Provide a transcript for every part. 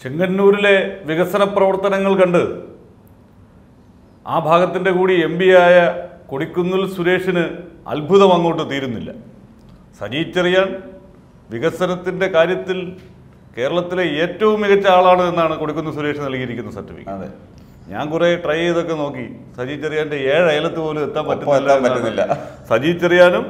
ചെങ്ങന്നൂരിലെ വികസന പ്രവർത്തനങ്ങൾ കണ്ട് ആ ഭാഗത്തിൻ്റെ കൂടി എം ആയ കൊടിക്കുന്നിൽ സുരേഷിന് അത്ഭുതം അങ്ങോട്ട് തീരുന്നില്ല സജി ചെറിയാൻ വികസനത്തിൻ്റെ കാര്യത്തിൽ കേരളത്തിലെ ഏറ്റവും മികച്ച ആളാണ് എന്നാണ് കൊടിക്കുന്നിൽ സുരേഷ് നൽകിയിരിക്കുന്ന സർട്ടിഫിക്കറ്റ് അതെ ഞാൻ കുറെ ട്രൈ ചെയ്തൊക്കെ നോക്കി സജി ചെറിയാന്റെ ഏഴ് അയലത്ത് പോലും എത്താൻ ഒപ്പം പറ്റുന്നില്ല എത്താൻ എന്നാണ് പറ്റുന്നില്ല. സജി ചെറിയാനും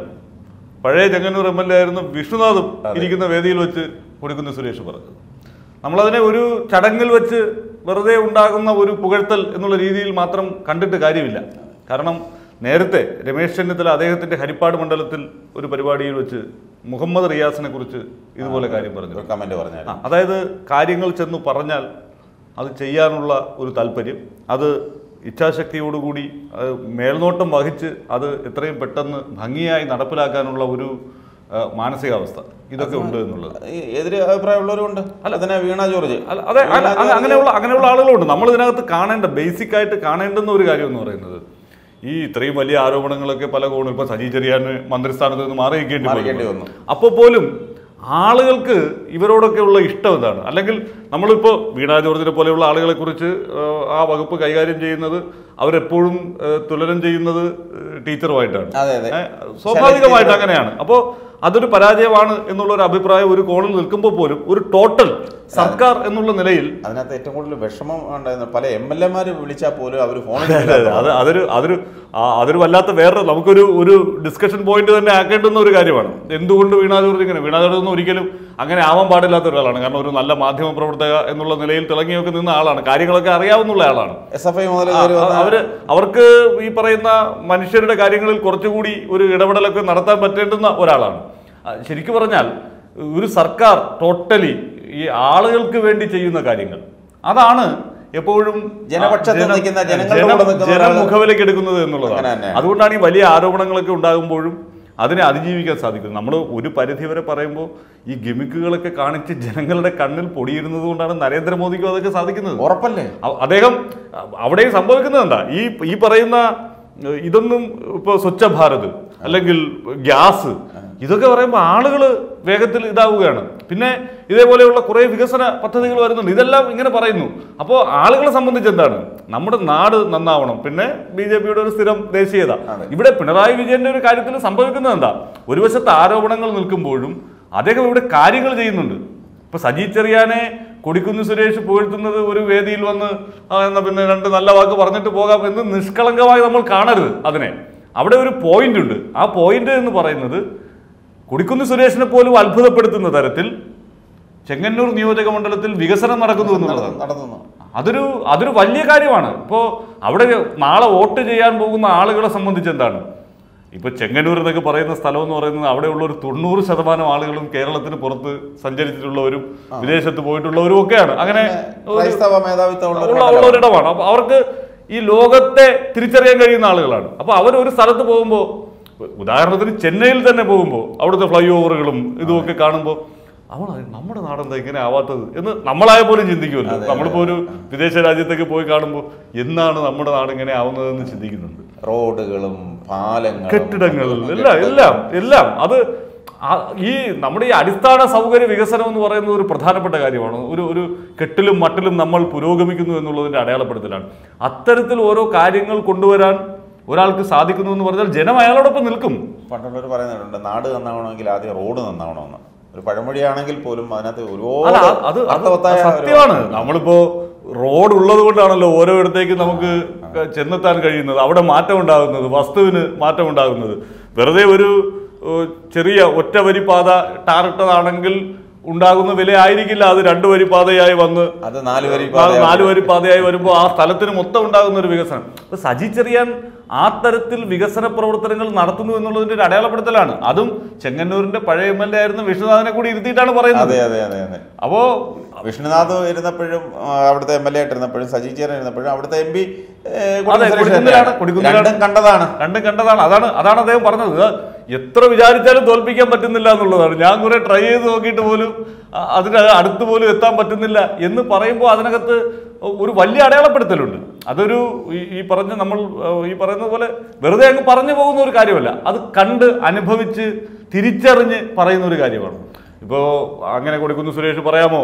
പഴയ ചെങ്ങന്നൂർ എം എൽ എ ആയിരുന്ന വിഷ്ണുനാഥും ഇരിക്കുന്ന വേദിയിൽ വെച്ച് കൊടുക്കുന്ന സുരേഷ് പറഞ്ഞത് നമ്മളതിനെ ഒരു ചടങ്ങിൽ വെച്ച് വെറുതെ ഉണ്ടാകുന്ന ഒരു പുകഴ്ത്തൽ എന്നുള്ള രീതിയിൽ മാത്രം കണ്ടിട്ട് കാര്യമില്ല കാരണം നേരത്തെ രമേശ് ചെന്നിത്തല അദ്ദേഹത്തിന്റെ ഹരിപ്പാട് മണ്ഡലത്തിൽ ഒരു പരിപാടിയിൽ വെച്ച് മുഹമ്മദ് റിയാസിനെ കുറിച്ച് ഇതുപോലെ കാര്യം പറഞ്ഞു ഒരു കമന്റ് പറഞ്ഞാൽ ആ, അതായത് കാര്യങ്ങൾ ചെന്ന് പറഞ്ഞാൽ അത് ചെയ്യാനുള്ള ഒരു താല്പര്യം അത് ഇച്ഛാശക്തിയോടുകൂടി അത് മേൽനോട്ടം വഹിച്ച് അത് എത്രയും പെട്ടെന്ന് ഭംഗിയായി നടപ്പിലാക്കാനുള്ള ഒരു ആ, മാനസികാവസ്ഥ ഇതൊക്കെ ഉണ്ട് എന്നുള്ളത് ഈ എതിരെ അഭിപ്രായമുള്ളവരുണ്ട് അല്ല അതിനെ വീണ ജോർജ് അല്ല അതെ വീണ അല്ല, ജോർജ് അങ്ങനെയുള്ള അങ്ങനെയുള്ള ആളുകളുണ്ട് നമ്മൾ ഇതിനകത്ത് കാണേണ്ട ബേസിക് ആയിട്ട് കാണേണ്ടുന്ന ഒരു കാര്യം എന്ന് പറയുന്നത് ഈ ഇത്രയും വലിയ ആരോപണങ്ങളൊക്കെ പല കോണും ഇപ്പൊ സജി ചെറിയാന് മന്ത്രിസ്ഥാനത്ത് നിന്ന് മാറി നിൽക്കേണ്ടി മാറിക്കേണ്ടി വന്നു. വന്നു. അപ്പോൾ പോലും ആളുകൾക്ക് ഇവരോടൊക്കെ ഉള്ള ഇഷ്ടം എന്താണ് അല്ലെങ്കിൽ നമ്മളിപ്പോൾ വീണ ജോർജിനെ പോലെയുള്ള ആളുകളെ കുറിച്ച് ആ വകുപ്പ് കൈകാര്യം ചെയ്യുന്നത് അവരെപ്പോഴും ഏഹ്, തുലനം ചെയ്യുന്നത് ഏഹ്, ടീച്ചറുമായിട്ടാണ് അതെ അതെ ഏഹ്, സ്വാഭാവികമായിട്ട് അങ്ങനെയാണ് അപ്പോൾ അതൊരു പരാജയമാണ് എന്നുള്ള ഒരു അഭിപ്രായം ഒരു കോണിൽ നിൽക്കുമ്പോൾ പോലും ഒരു ടോട്ടൽ സർക്കാർ എന്നുള്ള നിലയിൽ അതിനകത്ത് ഏറ്റവും കൂടുതൽ വിഷമം ഉണ്ടായിരുന്ന പല എം എൽ എമാര് വിളിച്ചാൽ പോലും അവർ ഫോണിൽ അതെ, അതെ. അത് അതൊരു അതൊരു ആ, അതൊരു വല്ലാത്ത വേറെ നമുക്കൊരു ഒരു ഡിസ്കഷൻ പോയിന്റ് തന്നെ ആക്കേണ്ടുന്ന ഒരു കാര്യമാണ് എന്തുകൊണ്ട് വീണാ ജോർജ് ഇങ്ങനെ വീണാ ജോർജ് ഒന്നും ഒരിക്കലും അങ്ങനെ ആവാൻ പാടില്ലാത്ത ഒരാളാണ് കാരണം ഒരു നല്ല മാധ്യമ പ്രവർത്തക എന്നുള്ള നിലയിൽ തിളങ്ങിയൊക്കെ നിന്ന ആളാണ് കാര്യങ്ങളൊക്കെ അറിയാവുന്ന ആളാണ് എസ് എഫ് ഐ മുതൽ ആ, കയറി ആ, വന്ന അവര് അവർക്ക് ഈ പറയുന്ന മനുഷ്യരുടെ കാര്യങ്ങളിൽ കുറച്ചുകൂടി ഒരു ഇടപെടലൊക്കെ നടത്താൻ പറ്റേണ്ടുന്ന ഒരാളാണ് ആ, ശരിക്കു പറഞ്ഞാൽ ഒരു സർക്കാർ ടോട്ടലി ഈ ആളുകൾക്ക് വേണ്ടി ചെയ്യുന്ന കാര്യങ്ങൾ അതാണ് എപ്പോഴും ജനപക്ഷത്ത് ജനം- നിൽക്കുന്ന ജനങ്ങളുടെ ജനം- കൂടെ നിൽക്കുന്ന ജനം ഒരാള് മുഖവിലേക്ക് എടുക്കുന്നത് എന്നുള്ളതാണ് അങ്ങനെ തന്നെയാണ്. അതുകൊണ്ടാണ് ഈ വലിയ ആരോപണങ്ങളൊക്കെ ഉണ്ടാകുമ്പോഴും അതിനെ അതിജീവിക്കാൻ സാധിക്കുന്നത് നമ്മൾ ഒരു പരിധി വരെ പറയുമ്പോൾ ഈ ഗിമിക്കുകളൊക്കെ കാണിച്ച് ജനങ്ങളുടെ കണ്ണിൽ പൊടിയിരുന്നത് കൊണ്ടാണ് നരേന്ദ്രമോദിക്കും അതൊക്കെ സാധിക്കുന്നത് ഉറപ്പല്ലേ അ- അദ്ദേഹം അ- അവിടെയും സംഭവിക്കുന്നത് എന്താ ഈ ഈ പറയുന്ന ഏഹ്, ഇതൊന്നും ഇപ്പോൾ സ്വച്ഛ ഭാരത് അല്ലെങ്കിൽ ഗ്യാസ് ഇതൊക്കെ പറയുമ്പോൾ ആളുകൾ വേഗത്തിൽ ഇതാവുകയാണ് പിന്നെ ഇതേപോലെയുള്ള കുറേ വികസന പദ്ധതികൾ വരുന്നുണ്ട് ഇതെല്ലാം ഇങ്ങനെ പറയുന്നു അപ്പോൾ ആളുകളെ സംബന്ധിച്ച് എന്താണ് നമ്മുടെ നാട് നന്നാവണം പിന്നെ ബി ജെ പിയുടെ ഒരു സ്ഥിരം ദേശീയത അതെ. ഇവിടെ പിണറായി വിജയന്റെ ഒരു കാര്യത്തിൽ സംഭവിക്കുന്നത് എന്താ ഒരു വശത്ത് ആരോപണങ്ങൾ നിൽക്കുമ്പോഴും അദ്ദേഹം ഇവിടെ കാര്യങ്ങൾ ചെയ്യുന്നുണ്ട് ഇപ്പൊ സജി ചെറിയാനെ കൊടിക്കുന്ന് സുരേഷ് പുകഴ്ത്തുന്നത് ഒരു വേദിയിൽ വന്ന് ആ, എന്നാ പിന്നെ രണ്ട് നല്ല വാക്ക് പറഞ്ഞിട്ട് പോകാം എന്ന് നിഷ്കളങ്കമായി നമ്മൾ കാണരുത് അതിനെ അവിടെ ഒരു പോയിന്റ് ഉണ്ട് ആ പോയിന്റ് എന്ന് പറയുന്നത് കൊടിക്കുന്ന് സുരേഷിനെ പോലും അത്ഭുതപ്പെടുത്തുന്ന തരത്തിൽ ചെങ്ങന്നൂർ നിയോജക മണ്ഡലത്തിൽ വികസനം നടക്കുന്നു എന്നുള്ളതാണ് നടന്നു അതൊരു അതൊരു വലിയ കാര്യമാണ് ഇപ്പോൾ അവിടെ നാളെ വോട്ട് ചെയ്യാൻ പോകുന്ന ആളുകളെ സംബന്ധിച്ച് എന്താണ് ഇപ്പൊ ചെങ്ങന്നൂർ എന്നൊക്കെ പറയുന്ന സ്ഥലം എന്ന് പറയുന്നത് അവിടെയുള്ള ഒരു തൊണ്ണൂറ് ശതമാനം ആളുകളും കേരളത്തിന് പുറത്ത് സഞ്ചരിച്ചിട്ടുള്ളവരും വിദേശത്ത് പോയിട്ടുള്ളവരും ഒക്കെയാണ് അങ്ങനെ ഒരു- ക്രൈസ്തവ മേധാവിത്വമുള്ള ഒരു ഉള്ള ഉള്ള ഒരിടമാണ് അപ്പൊ അവർക്ക് ഈ ലോകത്തെ തിരിച്ചറിയാൻ കഴിയുന്ന ആളുകളാണ് അപ്പൊ അവർ ഒരു സ്ഥലത്ത് പോകുമ്പോൾ ഉദാഹരണത്തിന് ചെന്നൈയിൽ തന്നെ പോകുമ്പോൾ അവിടുത്തെ ഫ്ലൈ ഓവറുകളും ഇതുമൊക്കെ കാണുമ്പോൾ അവൾ നമ്മുടെ നാടെന്താ ഇങ്ങനെ ആവാത്തത് എന്ന് നമ്മളായ പോലും ചിന്തിക്കുമല്ലോ നമ്മളിപ്പോ ഒരു വിദേശ രാജ്യത്തേക്ക് പോയി കാണുമ്പോൾ എന്നാണ് നമ്മുടെ നാട് ഇങ്ങനെ ആവുന്നതെന്ന് ചിന്തിക്കുന്നുണ്ട് റോഡുകളും പാലങ്ങളും കെട്ടിടങ്ങൾ എല്ലാം എല്ലാം എല്ലാം അത് ആ- ഈ നമ്മുടെ ഈ അടിസ്ഥാന സൗകര്യ വികസനം എന്ന് പറയുന്നത് ഒരു പ്രധാനപ്പെട്ട കാര്യമാണ് ഒരു ഒരു കെട്ടിലും മട്ടിലും നമ്മൾ പുരോഗമിക്കുന്നു എന്നുള്ളതിന്റെ അടയാളപ്പെടുത്തലാണ് അത്തരത്തിൽ ഓരോ കാര്യങ്ങൾ കൊണ്ടുവരാൻ ഒരാൾക്ക് സാധിക്കുന്നു എന്ന് പറഞ്ഞാൽ ജനം അയാളോടൊപ്പം നിൽക്കും പണ്ടുള്ളവർ പറയുന്നുണ്ട് നാട് നന്നാവണമെങ്കിൽ ആദ്യം റോഡ് നന്നാവണമെന്ന് ഒരു പഴമൊഴിയാണെങ്കിൽ പോലും അതിനകത്ത് അല്ല ഒരുപാട് അത് അത് അത് അർത്ഥവത്തായ ഒരു- സത്യമാണ് നമ്മളിപ്പോ റോഡ് ഉള്ളത് കൊണ്ടാണല്ലോ ഓരോ ഇടത്തേക്ക് നമുക്ക് ചെന്നെത്താൻ കഴിയുന്നത് അവിടെ മാറ്റം ഉണ്ടാകുന്നത് വസ്തുവിന് മാറ്റം ഉണ്ടാകുന്നത് വെറുതെ ഒരു ഏഹ്, ചെറിയ ഒറ്റ വരി പാത ടാറിട്ടതാണെങ്കിൽ ഉണ്ടാകുന്ന വില ആയിരിക്കില്ല അത് രണ്ടു വരി പാതയായി വന്ന് അത് നാല് വരി ആ നാല് വരി പാതയായി വരുമ്പോൾ ആ സ്ഥലത്തിന് മൊത്തം ഉണ്ടാകുന്ന ഒരു വികസനം അപ്പൊ സജി ചെറിയാൻ ആ തരത്തിൽ വികസന പ്രവർത്തനങ്ങൾ നടത്തുന്നു എന്നുള്ളതിന്റെ ഒരു അടയാളപ്പെടുത്തലാണ് അതും ചെങ്ങന്നൂരിന്റെ പഴയ എം എൽ എ ആയിരുന്ന വിഷ്ണുനാഥനെ കൂടി ഇരുത്തിയിട്ടാണ് പറയുന്നത് അതെ അതെ അതെ അതെ അപ്പോ വിഷ്ണുനാഥ് ഇരുന്നപ്പോഴും ആ, അവിടുത്തെ എം എൽ എ ആയിട്ടിരുന്നപ്പോഴും സജി ചേരൻ ഇരുന്നപ്പോഴും അവിടുത്തെ എം പി അതെ, കൊടിക്കുന്നിലാണ്, കൊടിക്കുന്നിലാണ്. രണ്ടും കണ്ടതാണ് കണ്ടും കണ്ടതാണ് അതാണ് അതാണ് അദ്ദേഹം പറഞ്ഞത് ഇത് എത്ര വിചാരിച്ചാലും തോൽപ്പിക്കാൻ പറ്റുന്നില്ല എന്നുള്ളതാണ് ഞാൻ കുറെ ട്രൈ ചെയ്ത് നോക്കിയിട്ട് പോലും അ- അതിന് അടുത്ത് പോലും എത്താൻ പറ്റുന്നില്ല എന്ന് പറയുമ്പോൾ അതിനകത്ത് ഒരു വലിയ അടയാളപ്പെടുത്തലുണ്ട് അതൊരു ഈ- ഈ പറഞ്ഞ നമ്മൾ ഏഹ്, ഈ പറയുന്നത് പോലെ വെറുതെ അങ്ങ് പറഞ്ഞു പോകുന്ന ഒരു കാര്യമല്ല അത് കണ്ട് അനുഭവിച്ച് തിരിച്ചറിഞ്ഞ് പറയുന്ന ഒരു കാര്യമാണ് ഇപ്പോൾ അങ്ങനെ കൊടുക്കുന്ന സുരേഷ് പറയാമോ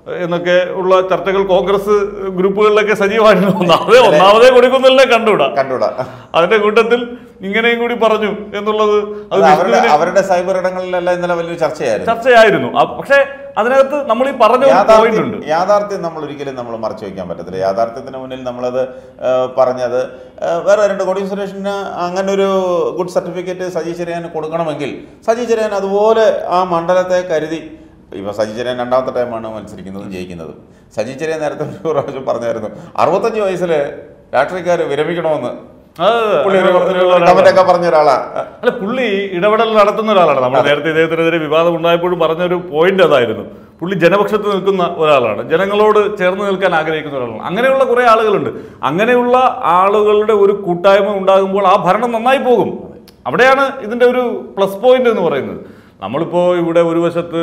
എന്നൊക്കെ ഉള്ള ചർച്ചകൾ കോൺഗ്രസ് ഗ്രൂപ്പുകളിലൊക്കെ സജീവമായിരുന്നു ഒന്നാമതേ ഒന്നാമതേ കൊടുക്കുന്നില്ല കണ്ടുകൂടാ കണ്ടുകൂടാ അതിന്റെ കൂട്ടത്തിൽ ഇങ്ങനെയും കൂടി പറഞ്ഞു എന്നുള്ളത് അത് അത് അവരുടെ വിഷ്ണുവിനെ അവരുടെ സൈബർ ഇടങ്ങളിലെല്ലാം ഇന്നലെ വലിയൊരു ചർച്ചയായിരുന്നു ചർച്ചയായിരുന്നു ആ, പക്ഷേ അതിനകത്ത് നമ്മൾ ഈ പറഞ്ഞ ഒരു പോയിന്റ് യാഥാർത്ഥ്യം ഉണ്ട് യാഥാർത്ഥ്യം നമ്മൾ ഒരിക്കലും നമ്മൾ മറച്ചു വയ്ക്കാൻ പറ്റത്തില്ല യാഥാർത്ഥ്യത്തിന് മുന്നിൽ നമ്മളത് ആ, പറഞ്ഞത് ആ, വേറെ രണ്ട് കോടി സുരേഷിന് അങ്ങനെ ഒരു ഗുഡ് സർട്ടിഫിക്കറ്റ് സജി ചെറിയാന് കൊടുക്കണമെങ്കിൽ സജി ചെറിയാൻ അതുപോലെ ആ മണ്ഡലത്തെ കരുതി ഇപ്പൊ സജി ചെറിയാൻ രണ്ടാമത്തെ ടൈമാണ് മത്സരിക്കുന്നതും ജയിക്കുന്നതും സജി ചെറിയാൻ നേരത്തെ ഒരു പ്രാവശ്യം പറഞ്ഞായിരുന്നു അറുപത്തഞ്ച് വയസ്സിൽ രാഷ്ട്രീയക്കാർ വിരമിക്കണമെന്ന് അത് പുള്ളി ഒരു ഒരാളാണ്. കമന്റൊക്കെ പറഞ്ഞ ഒരാളാ അല്ല പുള്ളി ഇടപെടൽ നടത്തുന്ന ഒരാളാണ് നമ്മൾ നേരത്തെ ഇദ്ദേഹത്തിനെതിരെ വിവാദം ഉണ്ടായപ്പോഴും പറഞ്ഞൊരു പോയിന്റ് അതായിരുന്നു പുള്ളി ജനപക്ഷത്ത് നിൽക്കുന്ന ഒരാളാണ് ജനങ്ങളോട് ചേർന്ന് നിൽക്കാൻ ആഗ്രഹിക്കുന്ന ഒരാളാണ് അങ്ങനെയുള്ള കുറെ ആളുകളുണ്ട് അങ്ങനെയുള്ള ആളുകളുടെ ഒരു കൂട്ടായ്മ ഉണ്ടാകുമ്പോൾ ആ ഭരണം നന്നായി പോകും അവിടെയാണ് ഇതിന്റെ ഒരു പ്ലസ് പോയിന്റ് എന്ന് പറയുന്നത് നമ്മളിപ്പോ ഇവിടെ ഒരു വശത്ത്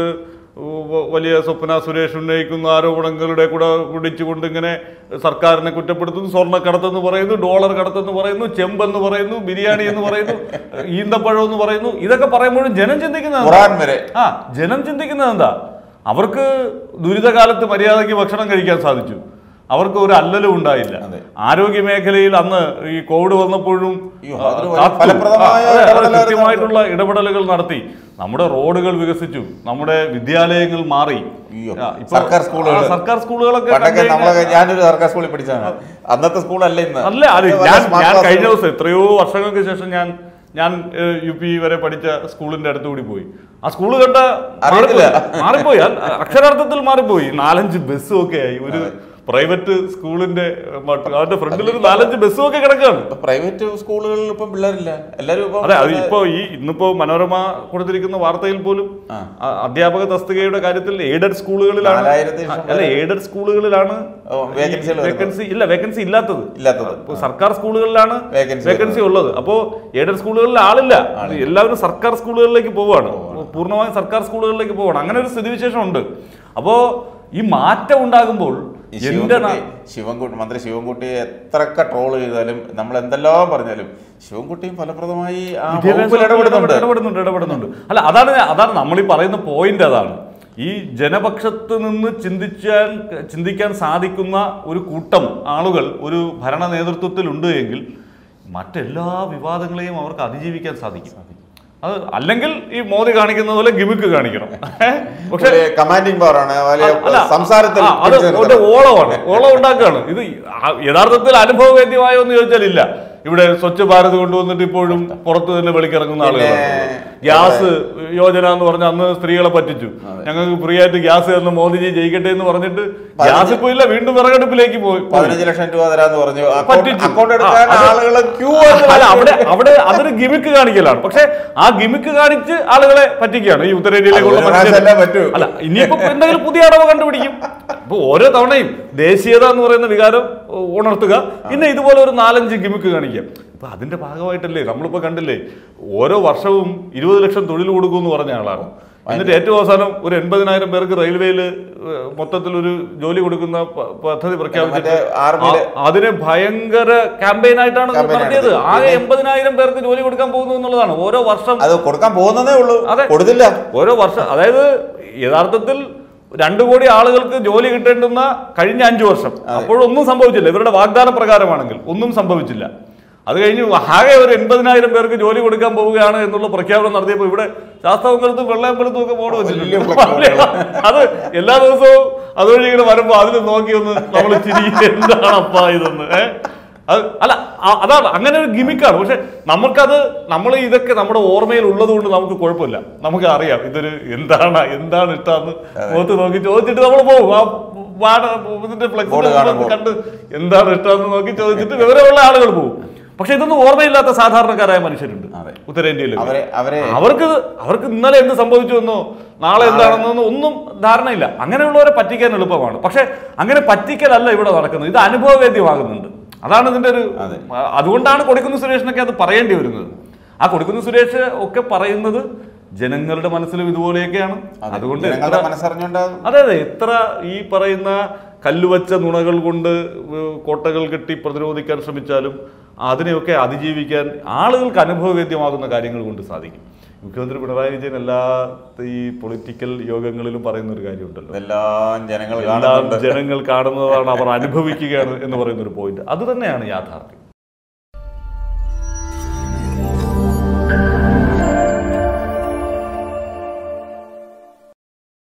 വ- വലിയ സ്വപ്ന സുരേഷ് ഉന്നയിക്കുന്ന ആരോപണങ്ങളുടെ കൂടെ പിടിച്ചുകൊണ്ട് ഇങ്ങനെ സർക്കാരിനെ കുറ്റപ്പെടുത്തുന്നു സ്വർണ്ണക്കടത്തെന്ന് പറയുന്നു ഡോളർ കടത്തെന്ന് പറയുന്നു ചെമ്പെന്ന് പറയുന്നു ബിരിയാണി എന്ന് പറയുന്നു ഈന്തപ്പഴം എന്ന് പറയുന്നു ഇതൊക്കെ പറയുമ്പോഴും ജനം ചിന്തിക്കുന്നത് എന്താ? ഖുറാൻ വരെ ആ ജനം ചിന്തിക്കുന്നത് എന്താ അവർക്ക് ദുരിതകാലത്ത് മര്യാദയ്ക്ക് ഭക്ഷണം കഴിക്കാൻ സാധിച്ചു അവർക്ക് ഒരു അല്ലലും ഉണ്ടായില്ല അതെ. ആരോഗ്യ മേഖലയിൽ അന്ന് ഈ കോവിഡ് വന്നപ്പോഴും അയ്യോ, ആ, അതിന് കാത്തു. ഫലപ്രദമായ ആ, അതെ, അതെ, ഇടപെടലായിരുന്നു. കൃത്യമായിട്ടുള്ള ഇടപെടലുകൾ നടത്തി നമ്മുടെ റോഡുകൾ വികസിച്ചു നമ്മുടെ വിദ്യാലയങ്ങൾ മാറി അയ്യോ, ആ, ഇപ്പൊ- സർക്കാർ സ്കൂളുകൾ. ആ, സർക്കാർ സ്കൂളുകളൊക്കെ പണ്ടൊക്കെ കണ്ടു നമ്മളൊക്കെ കഴിഞ്ഞാൽ- ഞാനൊരു സർക്കാർ സ്കൂളിൽ പഠിച്ചതാണ് അന്നത്തെ സ്കൂളല്ല ഇന്ന് അല്ല അത് വല്ല ഞാൻ സ്മാർട്ട് ഞാൻ കഴിഞ്ഞ ക്ലാസ്സുകൾ. ദിവസം എത്രയോ വർഷങ്ങൾക്ക് ശേഷം ഞാൻ ഞാൻ ഏഹ്, യു പി വരെ പഠിച്ച സ്കൂളിന്റെ അടുത്ത് കൂടി പോയി ആ സ്കൂള് കണ്ട അറിയത്തില്ല. മാറിപ്പോയി. മാറിപ്പോയി അത് അക്ഷരാർത്ഥത്തിൽ മാറിപ്പോയി നാലഞ്ച് ബസ്സും ഒക്കെ ആയി ഒരു പ്രൈവറ്റ് സ്കൂളിന്റെ ഏഹ്, മട്ട് അതിന്റെ ഫ്രണ്ടിൽ ഒരു നാലഞ്ച് ബസ്സും ഒക്കെ കിടക്കുകയാണ് ഇപ്പൊ പ്രൈവറ്റ് സ്കൂളുകളിൽ ഇപ്പം പിള്ളേരില്ല എല്ലാരും ഇപ്പം അതെ അത് ഇപ്പോ ഈ ഇന്നിപ്പോ മനോരമ കൊടുത്തിരിക്കുന്ന വാർത്തയിൽ പോലും ആ. ആ, അധ്യാപക തസ്തികയുടെ കാര്യത്തിൽ എയ്ഡഡ് സ്കൂളുകളിലാണ് നാലായിരത്തി ആ, അല്ല എയ്ഡഡ് സ്കൂളുകളിലാണ് ഓ, vacancy-കൾ വരുന്നത്. വേക്കൻസി ഇല്ല വേക്കൻസി ഇല്ലാത്തത് ഇല്ലാത്തത് ഇപ്പൊ സർക്കാർ സ്കൂളുകളിലാണ് Vacancy വേക്കൻസി ഉള്ളത് അപ്പോ എയ്ഡഡ് സ്കൂളുകളിൽ ആളില്ല എല്ലാവരും സർക്കാർ സ്കൂളുകളിലേക്ക് പോവാണ് പൂർണ്ണമായും സർക്കാർ സ്കൂളുകളിലേക്ക് പോവാണ് അങ്ങനെ ഒരു സ്ഥിതിവിശേഷം ഉണ്ട് അപ്പോ ഈ മാറ്റം ഉണ്ടാകുമ്പോൾ ഈ എന്റെ നാ- ശിവൻകുട്ടി ശിവൻകുട്ടി മന്ത്രി ശിവൻകുട്ടി എത്രയൊക്കെ ട്രോൾ ചെയ്താലും നമ്മൾ എന്തെല്ലാം പറഞ്ഞാലും ശിവൻകുട്ടിയും ഫലപ്രദമായി ആ വിദ്യാഭ്യാസ വകുപ്പിൽ ഇടപെടുന്നുണ്ട് ഇടപെടുന്നുണ്ട് ഇടപെടുന്നുണ്ട് അല്ല അതാണ് ഞാൻ- അതാണ് നമ്മൾ ഈ പറയുന്ന പോയിന്റ് അതാണ് ഈ ജനപക്ഷത്ത് നിന്ന് ചിന്തിച്ചാൻ ചിന്തിക്കാൻ സാധിക്കുന്ന ഒരു കൂട്ടം ആളുകൾ ഒരു ഭരണ നേതൃത്വത്തിൽ ഉണ്ട് എങ്കിൽ മറ്റെല്ലാ വിവാദങ്ങളെയും അവർക്ക് അതിജീവിക്കാൻ സാധിക്കും അത് അല്ലെങ്കിൽ ഈ മോദി കാണിക്കുന്ന പോലെ ഗിമിക്ക് കാണിക്കണം പക്ഷെ കമാൻഡിംഗ് പവർ ആണ് വലിയ അല്ല, സംസാരത്തിൽ ആ, അത് പിടിച്ചു ഒരു നിർത്തണം. ഓളമാണ് ഓളം ഉണ്ടാക്കുകയാണ് ഇത് ആ- യഥാർത്ഥത്തിൽ അനുഭവവേദ്യമായോ എന്ന് ചോദിച്ചാൽ ഇല്ല ഇവിടെ സ്വച്ഛ ഭാരത് കൊണ്ടുവന്നിട്ട് ഇപ്പോഴും പുറത്ത് തന്നെ വെളിക്കിറങ്ങുന്ന ആളുകളാണ് പിന്നെ ഗ്യാസ് യോജന എന്ന് പറഞ്ഞ അന്ന് സ്ത്രീകളെ പറ്റിച്ചു ഞങ്ങൾക്ക് ഫ്രീ ആയിട്ട് ഗ്യാസ് തന്ന മോദിജി ജയിക്കട്ടെ എന്ന് പറഞ്ഞിട്ട് ഗ്യാസ് ഇപ്പൊ ഇല്ല വീണ്ടും വിറകടുപ്പിലേക്ക് പോയി പോയി. പതിനഞ്ച് ലക്ഷം രൂപ തരാന്ന് പറഞ്ഞു അക്കൗണ്ട് പറ്റിച്ചു. അക്കൗണ്ട് ആ, എടുക്കാൻ അത് ആളുകളെ ക്യൂ അല്ല അവിടെ അവിടെ അതൊരു ഗിമിക്ക് കാണിക്കലാണ് പക്ഷെ ആ ഗിമിക്ക് കാണിച്ച് ആളുകളെ പറ്റിക്കുകയാണ് ഈ ഉത്തരേന്ത്യയിലേക്കുള്ള അത് ഒരു മനുഷ്യരെ. പ്രാവശ്യമല്ലേ പറ്റൂ. അല്ല ഇനിയിപ്പോ എന്തെങ്കിലും പുതിയ അടവ് കണ്ടുപിടിക്കും ഇപ്പൊ ഓരോ തവണയും ദേശീയത എന്ന് പറയുന്ന വികാരം ഉ- ഉണർത്തുക പിന്നെ ഇതുപോലെ ഒരു നാലഞ്ച് ഗിമിക്ക് കാണിക്കാം ഇപ്പൊ അതിന്റെ ഭാഗമായിട്ടല്ലേ നമ്മളിപ്പോ കണ്ടില്ലേ ഓരോ വർഷവും ഇരുപത് ലക്ഷം തൊഴിൽ കൊടുക്കുമെന്ന് പറഞ്ഞ ആളാണ് എന്നിട്ട് ഏറ്റവും അവസാനം ഒരു എൺപതിനായിരം പേർക്ക് റെയിൽവേയിൽ മൊത്തത്തിൽ ഒരു ജോലി കൊടുക്കുന്ന പ- പദ്ധതി പ്രഖ്യാപിച്ചിട്ട് മറ്റേ ആർമിയില് ആ- അതിനെ ഭയങ്കര ക്യാമ്പയിൻ ആയിട്ടാണ് Campaign നടത്തിയത് ആണ്. ആകെ എൺപതിനായിരം പേർക്ക് ജോലി കൊടുക്കാൻ പോകുന്നു എന്നുള്ളതാണ് ഓരോ വർഷം അത് കൊടുക്കാൻ പോകുന്നതേ ഉള്ളൂ അതെ. കൊടുത്തില്ല ഓരോ വർഷം അതായത് യഥാർത്ഥത്തിൽ രണ്ടു കോടി ആളുകൾക്ക് ജോലി കിട്ടേണ്ടുന്ന കഴിഞ്ഞ അഞ്ചു വർഷം അപ്പോഴൊന്നും സംഭവിച്ചില്ല ഇവരുടെ വാഗ്ദാന പ്രകാരമാണെങ്കിൽ ഒന്നും സംഭവിച്ചില്ല അത് കഴിഞ്ഞ് ആകെ ഒരു എൺപതിനായിരം പേർക്ക് ജോലി കൊടുക്കാൻ പോവുകയാണ് എന്നുള്ള പ്രഖ്യാപനം നടത്തിയപ്പോൾ ഇവിടെ ശാസ്ത്രമംഗലത്തും വെള്ളയമ്പലത്തും ഒക്കെ ബോർഡ് വലിയ വെച്ചിട്ടുണ്ട് അത് എല്ലാ ദിവസവും അതുവഴി ഇങ്ങനെ വരുമ്പോ അതിൽ നോക്കി ഒന്ന് നമ്മൾ ചിരി എന്താണ് അപ്പാ ഇതെന്ന് ഏ? അത് അല്ല അ- അതാണ് അങ്ങനെ ഒരു ഗിമിക്കാണ് പക്ഷെ നമുക്കത് നമ്മൾ ഇതൊക്കെ നമ്മുടെ ഓർമ്മയിൽ ഉള്ളത് കൊണ്ട് നമുക്ക് കുഴപ്പമില്ല നമുക്ക് അറിയാം ഇതൊരു എന്താണ് എന്താണ് ഇഷ്ടമെന്ന് മുഖത്ത് നോക്കി ചോദിച്ചിട്ട് നമ്മൾ പോകും ആ വാട ഇതിന്റെ Board ഫ്ലെക്സ് കാണുമ്പോൾ. കണ്ട് എന്താണ് ഇഷ്ടമെന്ന് നോക്കി ചോദിച്ചിട്ട് വിവരമുള്ള ആളുകൾ പോകും പക്ഷെ ഇതൊന്നും ഓർമ്മയില്ലാത്ത സാധാരണക്കാരായ മനുഷ്യരുണ്ട് അതെ. ഉത്തരേന്ത്യയിൽ അവരെ അവരെ അവർക്ക് അവർക്ക് ഇന്നലെ എന്ത് സംഭവിച്ചു എന്നോ നാളെ എന്താണെന്നോ ഒന്നും ധാരണയില്ല അങ്ങനെയുള്ളവരെ പറ്റിക്കാൻ എളുപ്പമാണ് പക്ഷെ അങ്ങനെ പറ്റിക്കലല്ല ഇവിടെ നടക്കുന്നത് ഇത് അനുഭവവേദ്യമാകുന്നുണ്ട് അതാണ് ഇതിന്റെ ഒരു അതെ. ആ, അതുകൊണ്ടാണ് കൊടിക്കുന്ന് സുരേഷിനൊക്കെ അത് പറയേണ്ടി വരുന്നത് ആ കൊടിക്കുന്ന് സുരേഷ് ഒക്കെ പറയുന്നത് ജനങ്ങളുടെ മനസ്സിലും ഇതുപോലെയൊക്കെയാണ് അതെ. അതുകൊണ്ട് ജനങ്ങളുടെ എത്ര- മനസ്സറിഞ്ഞുണ്ടാകും അതെ അതെ എത്ര ഈ പറയുന്ന കല്ലുവച്ച നുണകൾ കൊണ്ട് ഏഹ്, കോട്ടകൾ കെട്ടി പ്രതിരോധിക്കാൻ ശ്രമിച്ചാലും അതിനെയൊക്കെ അതിജീവിക്കാൻ ആളുകൾക്ക് അനുഭവവേദ്യമാകുന്ന കാര്യങ്ങൾ കൊണ്ട് സാധിക്കും മുഖ്യമന്ത്രി പിണറായി വിജയൻ എല്ലാ ഈ പൊളിറ്റിക്കൽ യോഗങ്ങളിലും പറയുന്ന ഒരു കാര്യമുണ്ടല്ലോ ഇതെല്ലാം ജനങ്ങൾ എല്ലാം കാണുന്നുണ്ട് ജനങ്ങൾ കാണുന്നതാണ് അവർ അനുഭവിക്കുകയാണ് എന്ന് പറയുന്ന ഒരു പോയിന്റ് അത് തന്നെയാണ് യാഥാർത്ഥ്യം